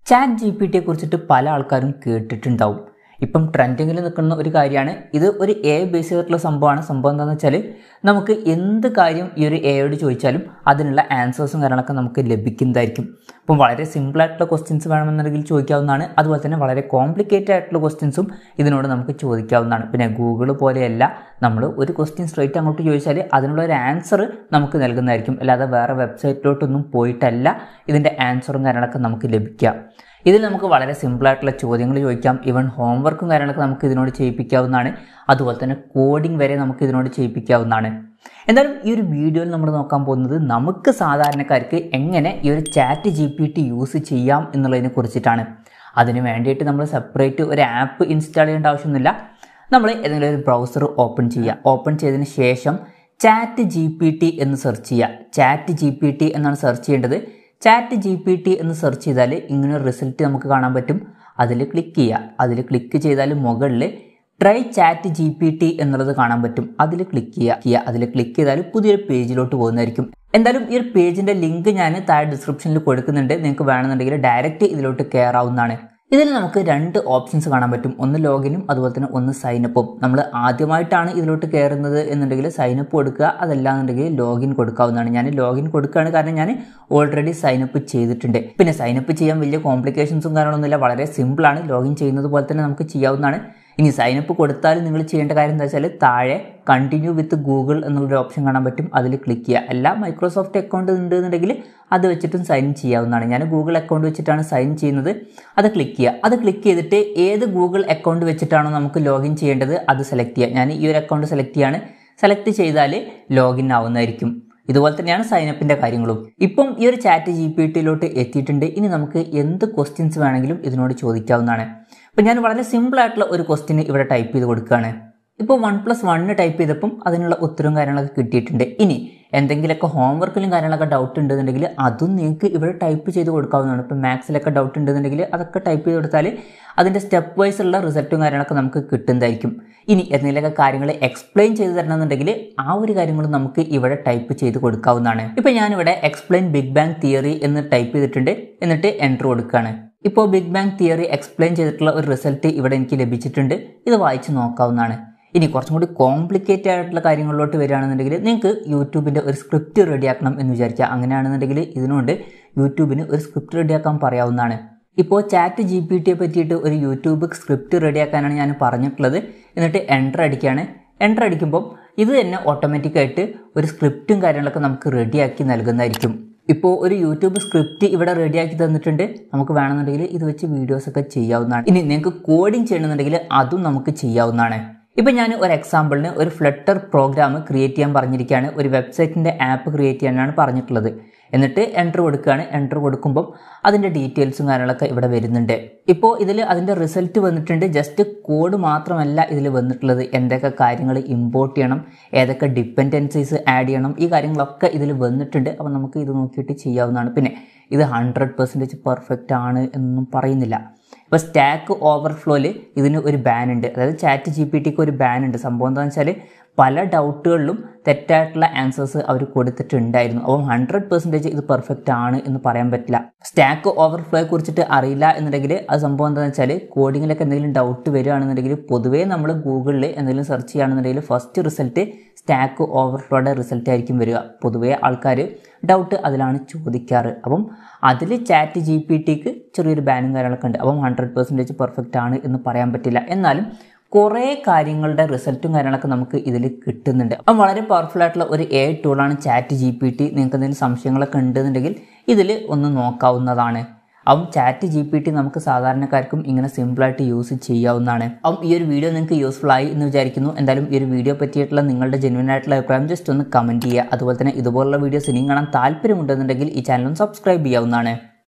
chat G P ടിയെ കുറിച്ചിട്ട് പല ആൾക്കാരും കേട്ടിട്ടുണ്ടാവും ഇപ്പം ട്രെൻഡിങ്ങിൽ നിൽക്കുന്ന ഒരു കാര്യമാണ് ഇത് ഒരു എ ബേസ് ചെയ്തിട്ടുള്ള സംഭവമാണ് സംഭവം എന്താണെന്ന് വെച്ചാൽ നമുക്ക് എന്ത് കാര്യം ഈ ഒരു എയോട് ചോദിച്ചാലും അതിനുള്ള ആൻസേഴ്സും കാര്യങ്ങളൊക്കെ നമുക്ക് ലഭിക്കുന്നതായിരിക്കും അപ്പം വളരെ സിമ്പിൾ ആയിട്ടുള്ള ക്വസ്റ്റ്യൻസ് വേണമെന്നുണ്ടെങ്കിൽ ചോദിക്കാവുന്നതാണ് അതുപോലെ തന്നെ വളരെ കോംപ്ലിക്കേറ്റഡ് ആയിട്ടുള്ള ക്വസ്റ്റ്യൻസും ഇതിനോട് നമുക്ക് ചോദിക്കാവുന്നതാണ് പിന്നെ ഗൂഗിൾ പോലെയല്ല നമ്മൾ ഒരു ക്വസ്റ്റ്യൻ സ്ട്രൈറ്റ് അങ്ങോട്ട് ചോദിച്ചാൽ അതിനുള്ള ഒരു ആൻസർ നമുക്ക് നൽകുന്നതായിരിക്കും അല്ലാതെ വേറെ വെബ്സൈറ്റിലോട്ടൊന്നും പോയിട്ടല്ല ഇതിൻ്റെ ആൻസറും കാര്യങ്ങളൊക്കെ നമുക്ക് ലഭിക്കുക ഇതിൽ നമുക്ക് വളരെ സിമ്പിളായിട്ടുള്ള ചോദ്യങ്ങൾ ചോദിക്കാം ഈവൻ ഹോംവർക്കും കാര്യങ്ങളൊക്കെ നമുക്ക് ഇതിനോട് ചെയ്യിപ്പിക്കാവുന്നതാണ് അതുപോലെ തന്നെ കോഡിംഗ് വരെ നമുക്ക് ഇതിനോട് ചെയ്യിപ്പിക്കാവുന്നതാണ് എന്തായാലും ഈ ഒരു വീഡിയോയിൽ നമ്മൾ നോക്കാൻ പോകുന്നത് നമുക്ക് സാധാരണക്കാർക്ക് എങ്ങനെ ഈ ഒരു chat G P T use ചെയ്യാം എന്നുള്ളതിനെ കുറിച്ചിട്ടാണ് അതിന് വേണ്ടിയിട്ട് നമ്മൾ സെപ്പറേറ്റ് ഒരു ആപ്പ് ഇൻസ്റ്റാൾ ചെയ്യേണ്ട ആവശ്യമൊന്നുമില്ല നമ്മൾ ഏതെങ്കിലും ഒരു ബ്രൗസർ ഓപ്പൺ ചെയ്യുക ഓപ്പൺ ചെയ്തതിന് ശേഷം ചാറ്റ് ജി പി ടി എന്ന് സെർച്ച് ചെയ്യുക ചാറ്റ് ജി പി ടി എന്നാണ് സെർച്ച് ചെയ്യേണ്ടത് ചാറ്റ് ജി പി ടി എന്ന് സെർച്ച് ചെയ്താൽ ഇങ്ങനെ ഒരു റിസൾട്ട് നമുക്ക് കാണാൻ പറ്റും അതിൽ ക്ലിക്ക് ചെയ്യുക അതിൽ ക്ലിക്ക് ചെയ്താൽ മുകളിൽ try chat G P T എന്നുള്ളത് കാണാൻ പറ്റും അതിൽ ക്ലിക്ക് ചെയ്യുക ചെയ്യുക അതിൽ ക്ലിക്ക് ചെയ്താൽ പുതിയൊരു പേജിലോട്ട് പോകുന്നതായിരിക്കും എന്തായാലും ഈ ഒരു പേജിൻ്റെ ലിങ്ക് ഞാൻ താഴെ ഡിസ്ക്രിപ്ഷനിൽ കൊടുക്കുന്നുണ്ട് നിങ്ങൾക്ക് വേണമെന്നുണ്ടെങ്കിൽ ഡയറക്റ്റ് ഇതിലോട്ട് കയറാവുന്നതാണ് ഇതിൽ നമുക്ക് രണ്ട് ഓപ്ഷൻസ് കാണാൻ പറ്റും ഒന്ന് ലോഗിനും അതുപോലെ തന്നെ ഒന്ന് സൈനപ്പും നമ്മൾ ആദ്യമായിട്ടാണ് ഇതിലോട്ട് കയറുന്നത് എന്നുണ്ടെങ്കിൽ സൈനപ്പ് കൊടുക്കുക അതല്ലാന്നുണ്ടെങ്കിൽ ലോഗിൻ കൊടുക്കാവുന്നതാണ് ഞാൻ ലോഗിൻ കൊടുക്കുകയാണ് കാരണം ഞാൻ ഓൾറെഡി സൈനപ്പ് ചെയ്തിട്ടുണ്ട് പിന്നെ സൈനപ്പ് ചെയ്യാൻ വലിയ കോംപ്ലിക്കേഷൻസും കാര്യങ്ങളൊന്നുമില്ല വളരെ സിമ്പിളാണ് ലോഗിൻ ചെയ്യുന്നത് പോലെ തന്നെ നമുക്ക് ചെയ്യാവുന്നതാണ് ഇനി സൈനപ്പ് കൊടുത്താൽ നിങ്ങൾ ചെയ്യേണ്ട കാര്യം എന്താ വെച്ചാൽ താഴെ കണ്ടിന്യൂ വിത്ത് ഗൂഗിൾ എന്നുള്ളൊരു ഓപ്ഷൻ കാണാൻ പറ്റും അതിൽ ക്ലിക്ക് ചെയ്യുക എല്ലാ മൈക്രോസോഫ്റ്റ് അക്കൗണ്ട് ഉണ്ട് എന്നുണ്ടെങ്കിൽ അത് വെച്ചിട്ടും സൈൻ ചെയ്യാവുന്നതാണ് ഞാൻ ഗൂഗിൾ അക്കൗണ്ട് വെച്ചിട്ടാണ് സൈൻ ചെയ്യുന്നത് അത് ക്ലിക്ക് ചെയ്യുക അത് ക്ലിക്ക് ചെയ്തിട്ട് ഏത് ഗൂഗിൾ അക്കൗണ്ട് വെച്ചിട്ടാണോ നമുക്ക് ലോഗിൻ ചെയ്യേണ്ടത് അത് സെലക്ട് ചെയ്യുക ഞാൻ ഈ ഒരു അക്കൗണ്ട് സെലക്ട് ചെയ്യാണ് സെലക്ട് ചെയ്താൽ ലോഗിൻ ആവുന്നതായിരിക്കും ഇതുപോലെ തന്നെയാണ് സൈനപ്പിൻ്റെ കാര്യങ്ങളും ഇപ്പം ഈ ഒരു ചാറ്റ് ജി പി ടിയിലോട്ട് എത്തിയിട്ടുണ്ട് ഇനി നമുക്ക് എന്ത് ക്വസ്റ്റ്യൻസ് വേണമെങ്കിലും ഇതിനോട് ചോദിക്കാവുന്നതാണ് ഇപ്പം ഞാൻ വളരെ സിമ്പിൾ ആയിട്ടുള്ള ഒരു ക്വസ്റ്റ്യൻ ഇവിടെ ടൈപ്പ് ചെയ്ത് കൊടുക്കുകയാണ് ഇപ്പോൾ വൺ പ്ലസ് വണ്ണ് ടൈപ്പ് ചെയ്തപ്പം അതിനുള്ള ഉത്തരവും കാര്യങ്ങളൊക്കെ കിട്ടിയിട്ടുണ്ട് ഇനി എന്തെങ്കിലുമൊക്കെ ഹോംവർക്കിലും കാര്യങ്ങളൊക്കെ ഡൗട്ട് ഉണ്ടെന്നുണ്ടെങ്കിൽ അതും നിങ്ങൾക്ക് ഇവിടെ ടൈപ്പ് ചെയ്ത് കൊടുക്കാവുന്നതാണ് ഇപ്പോൾ മാത്സിലൊക്കെ ഡൗട്ട് ഉണ്ടെന്നുണ്ടെങ്കിൽ അതൊക്കെ ടൈപ്പ് ചെയ്ത് കൊടുത്താൽ അതിൻ്റെ സ്റ്റെപ്പ് വൈസ് ഉള്ള റിസൾട്ടും കാര്യങ്ങളൊക്കെ നമുക്ക് കിട്ടുന്നതായിരിക്കും ഇനി എന്തെങ്കിലുമൊക്കെ കാര്യങ്ങൾ എക്സ്പ്ലെയിൻ ചെയ്ത് തരണമെന്നുണ്ടെങ്കിൽ ആ ഒരു കാര്യങ്ങൾ നമുക്ക് ഇവിടെ ടൈപ്പ് ചെയ്ത് കൊടുക്കാവുന്നതാണ് ഇപ്പോൾ ഞാനിവിടെ എക്സ്പ്ലെയിൻ ബിഗ് ബാങ് തിയറി എന്ന് ടൈപ്പ് ചെയ്തിട്ടുണ്ട് എന്നിട്ട് എൻ്റർ കൊടുക്കുകയാണ് ഇപ്പോൾ ബിഗ് ബാങ് തിയറി എക്സ്പ്ലെയിൻ ചെയ്തിട്ടുള്ള ഒരു റിസൾട്ട് ഇവിടെ എനിക്ക് ലഭിച്ചിട്ടുണ്ട് ഇത് വായിച്ച് നോക്കാവുന്നതാണ് ഇനി കുറച്ചും കൂടി കോംപ്ലിക്കേറ്റഡ് ആയിട്ടുള്ള കാര്യങ്ങളിലോട്ട് വരികയാണെന്നുണ്ടെങ്കിൽ നിങ്ങൾക്ക് യൂട്യൂബിൻ്റെ ഒരു സ്ക്രിപ്റ്റ് റെഡിയാക്കണം എന്ന് വിചാരിക്കുക അങ്ങനെയാണെന്നുണ്ടെങ്കിൽ ഇതിനുകൊണ്ട് യൂട്യൂബിന് ഒരു സ്ക്രിപ്റ്റ് റെഡിയാക്കാൻ പറയാവുന്നതാണ് ഇപ്പോൾ ചാറ്റ് ജി പി ടിയെ പറ്റിയിട്ട് ഒരു യൂട്യൂബ് സ്ക്രിപ്റ്റ് റെഡിയാക്കാനാണ് ഞാൻ പറഞ്ഞിട്ടുള്ളത് എന്നിട്ട് എൻ്റർ അടിക്കുകയാണ് എൻ്റർ അടിക്കുമ്പോൾ ഇത് തന്നെ ഓട്ടോമാറ്റിക്കായിട്ട് ഒരു സ്ക്രിപ്റ്റും കാര്യങ്ങളൊക്കെ നമുക്ക് റെഡിയാക്കി നൽകുന്നതായിരിക്കും ഇപ്പോൾ ഒരു യൂട്യൂബ് സ്ക്രിപ്റ്റ് ഇവിടെ റെഡിയാക്കി തന്നിട്ടുണ്ട് നമുക്ക് വേണമെന്നുണ്ടെങ്കിൽ ഇത് വെച്ച് വീഡിയോസൊക്കെ ചെയ്യാവുന്നതാണ് ഇനി നിങ്ങൾക്ക് കോഡിങ് ചെയ്യണമെന്നുണ്ടെങ്കിൽ അതും നമുക്ക് ചെയ്യാവുന്നതാണ് ഇപ്പം ഞാൻ ഒരു എക്സാമ്പിളിന് ഒരു ഫ്ലട്ടർ പ്രോഗ്രാം ക്രിയേറ്റ് ചെയ്യാൻ പറഞ്ഞിരിക്കുകയാണ് ഒരു വെബ്സൈറ്റിൻ്റെ ആപ്പ് ക്രിയേറ്റ് ചെയ്യാനാണ് പറഞ്ഞിട്ടുള്ളത് എന്നിട്ട് എൻ്റർ കൊടുക്കുകയാണ് എൻ്റർ കൊടുക്കുമ്പം അതിൻ്റെ ഡീറ്റെയിൽസും കാര്യങ്ങളൊക്കെ ഇവിടെ വരുന്നുണ്ട് ഇപ്പോൾ ഇതിൽ അതിൻ്റെ റിസൾട്ട് വന്നിട്ടുണ്ട് ജസ്റ്റ് കോഡ് മാത്രമല്ല ഇതിൽ വന്നിട്ടുള്ളത് എന്തൊക്കെ കാര്യങ്ങൾ ഇമ്പോർട്ട് ചെയ്യണം ഏതൊക്കെ ഡിപ്പെൻഡൻസീസ് ആഡ് ചെയ്യണം ഈ കാര്യങ്ങളൊക്കെ ഇതിൽ വന്നിട്ടുണ്ട് അപ്പോൾ നമുക്ക് ഇത് നോക്കിയിട്ട് ചെയ്യാവുന്നതാണ് പിന്നെ ഇത് ഹൺഡ്രഡ് പെർസെൻറ്റേജ് പെർഫെക്റ്റ് ആണ് എന്നൊന്നും പറയുന്നില്ല ഇപ്പോൾ സ്റ്റാക്ക് ഓവർഫ്ലോയിൽ ഇതിന് ഒരു ബാൻ ഉണ്ട് അതായത് ചാറ്റ് ജി പി ടിക്ക് ഒരു ബാൻ ഉണ്ട് സംഭവം എന്താണെന്ന് വെച്ചാൽ പല ഡൗട്ടുകളിലും തെറ്റായിട്ടുള്ള ആൻസേഴ്സ് അവർ കൊടുത്തിട്ടുണ്ടായിരുന്നു അപ്പം ഹൺഡ്രഡ് പെർസെൻറ്റേജ് ഇത് പെർഫെക്റ്റ് ആണ് എന്ന് പറയാൻ പറ്റില്ല സ്റ്റാക്ക് ഓവർഫ്ലോയെ കുറിച്ചിട്ട് അറിയില്ല എന്നുണ്ടെങ്കിൽ അത് സംഭവം എന്താണെന്ന് വെച്ചാൽ കോഡിങ്ങിലൊക്കെ എന്തെങ്കിലും ഡൗട്ട് വരികയാണെന്നുണ്ടെങ്കിൽ പൊതുവേ നമ്മൾ ഗൂഗിളിൽ എന്തെങ്കിലും സെർച്ച് ചെയ്യുകയാണെന്നുണ്ടെങ്കിൽ ഫസ്റ്റ് റിസൾട്ട് സ്റ്റാക്ക് ഓവർഫ്ലോയുടെ റിസൾട്ട് ആയിരിക്കും വരിക പൊതുവേ ആൾക്കാർ ഡൗട്ട് അതിലാണ് ചോദിക്കാറ് അപ്പം അതിൽ ചാറ്റ് ജി പി ടിക്ക് ചെറിയൊരു ബാനും കാര്യങ്ങളൊക്കെ ഉണ്ട് അപ്പം ഹൺഡ്രഡ് പെർസെൻറ്റേജ് പെർഫെക്റ്റ് ആണ് എന്ന് പറയാൻ പറ്റില്ല എന്നാലും കുറേ കാര്യങ്ങളുടെ റിസൾട്ടും കാര്യങ്ങളൊക്കെ നമുക്ക് ഇതിൽ കിട്ടുന്നുണ്ട് അപ്പം വളരെ പവർഫുൾ ആയിട്ടുള്ള ഒരു എ ടൂളാണ് ചാറ്റ് ജി പി ടി നിങ്ങൾക്ക് എന്തെങ്കിലും സംശയങ്ങളൊക്കെ ഉണ്ടെന്നുണ്ടെങ്കിൽ ഇതിൽ ഒന്ന് നോക്കാവുന്നതാണ് അപ്പം ചാറ്റ് ജി പി ടി നമുക്ക് സാധാരണക്കാർക്കും ഇങ്ങനെ സിമ്പിളായിട്ട് യൂസ് ചെയ്യാവുന്നതാണ് അപ്പം ഈ ഒരു വീഡിയോ നിങ്ങൾക്ക് യൂസ്ഫുൾ ആയി എന്ന് വിചാരിക്കുന്നു എന്തായാലും ഈ ഒരു വീഡിയോ പറ്റിയിട്ടുള്ള നിങ്ങളുടെ ജെന്വൻ ആയിട്ടുള്ള അഭിപ്രായം ജസ്റ്റ് ഒന്ന് കമൻറ്റ് ചെയ്യുക അതുപോലെ തന്നെ ഇതുപോലുള്ള വീഡിയോസ് ഇനിയും കാണാൻ താല്പര്യമുണ്ടെന്നുണ്ടെങ്കിൽ ഈ ചാനലും സബ്സ്ക്രൈബ് ചെയ്യാവുന്നതാണ്